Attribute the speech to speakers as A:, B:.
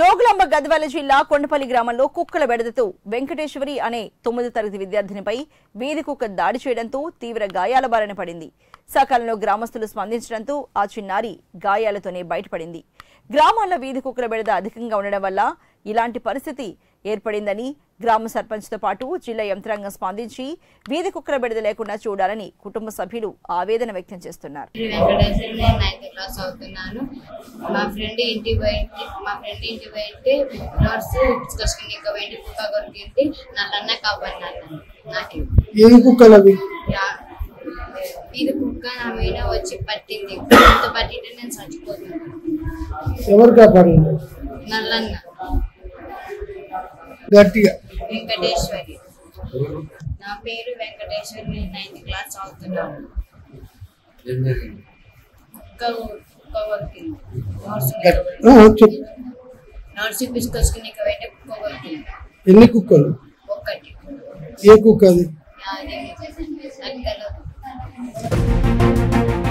A: జోగులాంబ గద్వాల జిల్లా కొండపల్లి గ్రామంలో కుక్కల బెడదతో వెంకటేశ్వరి అనే తొమ్మిది తరగతి విద్యార్థినిపై వీధి కుక్క దాడి చేయడంతో తీవ్ర గాయాల బారిన పడింది సకాలంలో గ్రామస్తులు స్పందించడంతో ఆ చిన్నారి గాయాలతోనే బయటపడింది గ్రామాల్లో వీధి కుక్కల బెడద అధికంగా ఉండడం వల్ల ఇలాంటి పరిస్థితి ఏర్పడిందని గ్రామ సర్పంచ్తో పాటు జిల్లా యంత్రాంగం స్పందించి వీధి కుక్కల బెడద లేకుండా చూడాలని కుటుంబ సభ్యులు ఆవేదన వ్యక్తం చేస్తున్నారు
B: శ్రీ వెంకటేశ్వర నేను నైన్త్ క్లాస్ అవుతున్నాను మా ఫ్రెండ్ ఇంటికి పోయింటి మా ఫ్రెండ్ ఇంటికి పోయింటి నోట్స్ తీసుకొచ్చుకుని ఇంకా పోయింటి కుక్క కొరికింటి నల్లన్న కాపాడినాను నాకు
C: ఏం కుక్కలు అవి
B: యా- ఇది కుక్క నా మీద వచ్చి పట్టింది కుక్కతో పట్టింటే నేను చచ్చిపోతున్నాను
C: ఎవరు కాపాడండి
B: నల్లన్న
C: గట్టిగా
B: వెంకటేశ్వరి నా పేరు వెంకటేశ్వరి నేను నైన్త్ క్లాస్ అవుతున్నాను కుక్క కుక్క కొరికింది నోట్స్
C: గట్- ఆ, చెప్పు
B: నోట్స్ తీసుకొచ్చుకుని ఇంకా పోయింటే కుక్క కొరికింది
C: ఎన్ని కుక్కలు
B: ఒక్కటి
C: ఏ కుక్క అది
B: అది నాకు తెలియదు